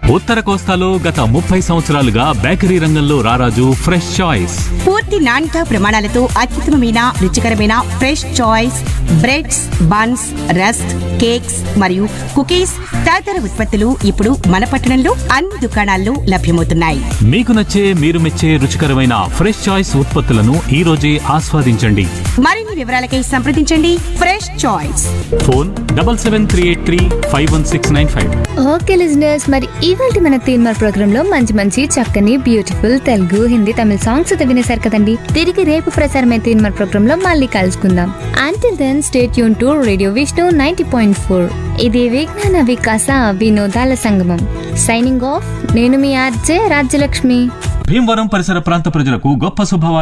ఉత్తర కోస్తాలో గత ముప్పై సంవత్సరాలుగా బేకరీ రంగంలో రారాజు ఫ్రెష్ చాయిస్ పూర్తి నాణ్యత ప్రమాణాలతో అత్యుత్తమమైన రుచికరమైన fresh choice breads buns rusk cakes మరియు కుకీస్ తదితర ఉత్పత్తులు ఇప్పుడు మన పట్టణంలో అన్ని దుకాణాల్లో లభ్యమవుతున్నాయి మీకు నచ్చే మీరు మెచ్చే రుచికరమైన ఫ్రెష్ చాయిస్ ఉత్పత్తులను ఈ రోజే ఆస్వాదించండి మరిన్ని వివరాలకై సంప్రదించండి fresh choice phone double seven three eight three five one six nine five okay listeners మరి ఇవాళ మన తీన్మార్ ప్రోగ్రామ్ లో మంచి మంచి చక్కని బ్యూటిఫుల్ తెలుగు హిందీ తమిళ సాంగ్స్ అయితే వినేశారు కదండి తిరిగి రేపు ప్రసారమైన తీన్మార్ ప్రోగ్రామ్ లో మళ్ళీ కలుసుకుందాం అంటిల్ దెన్ స్టేట్ యూన్ to radio Vishnu ninety point four ఇది విజ్ఞాన వికాస వినోదాల సంగమం సైనింగ్ ఆఫ్ నేను మీ ఆర్జే రాజ్యలక్ష్మి భీమవరం పరిసర ప్రాంత ప్రజలకు గొప్ప శుభవార్త